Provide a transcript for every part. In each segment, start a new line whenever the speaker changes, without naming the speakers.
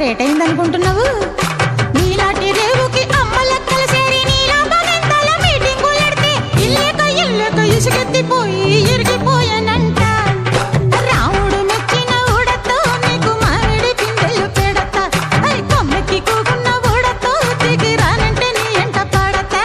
rate అయింది అనుకుంటున్నావు నీలాంటి రేవుకి అమ్మ లెక్కలు సేరి నీలా పనెంతల మీటింగులు ఎడితే ఇల్లేక ఇల్లేక ఇసుకెత్తిపోయి ఇరిగిపోయానంట రాముడు మెచ్చిన ఊడతో నీకు మామిడి పిందెలు పెడతా ఐ కొమ్మెక్కి కూకున్న ఊడతో దిగి రానంటే నీ ఎంట పడతా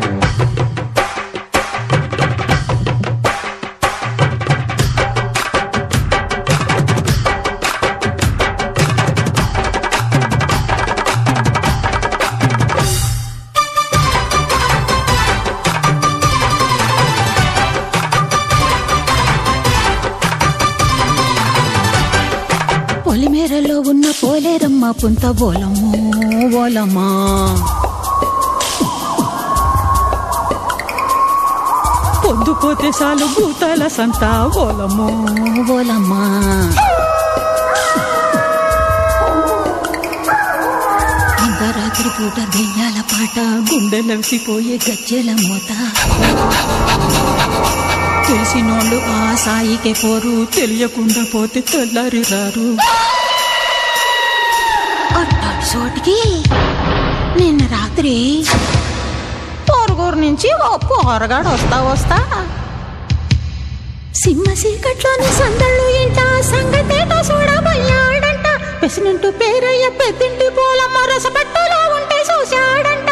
పొలిమేరలో ఉన్న పోలేరమ్మ పుంత బోలము బోలమ్మా
పొద్దుపోతే చాలు భూతాల సంత ఓలమ్మో
బోలమ్మా రాత్రి పూట దెయ్యాల పాట
గుండెలవిసిపోయే
గజ్జెల మూత
తెలిసినోళ్ళు ఆ సాయికే పోరు తెలియకుండా పోతే తెల్లారి రారు
అట్టాటి చోటికి నిన్న రాత్రి పొరుగురు నుంచి ఓ పోరగాడు వస్తా వస్తా సింహ చీకట్లోని సందళ్ళు ఇంట సంగతేటో చూడబోయాడంట పెసినట్టు పేరయ్య పెద్దింటి పోలమ్మ రసపట్టులో ఉంటే చూశాడంట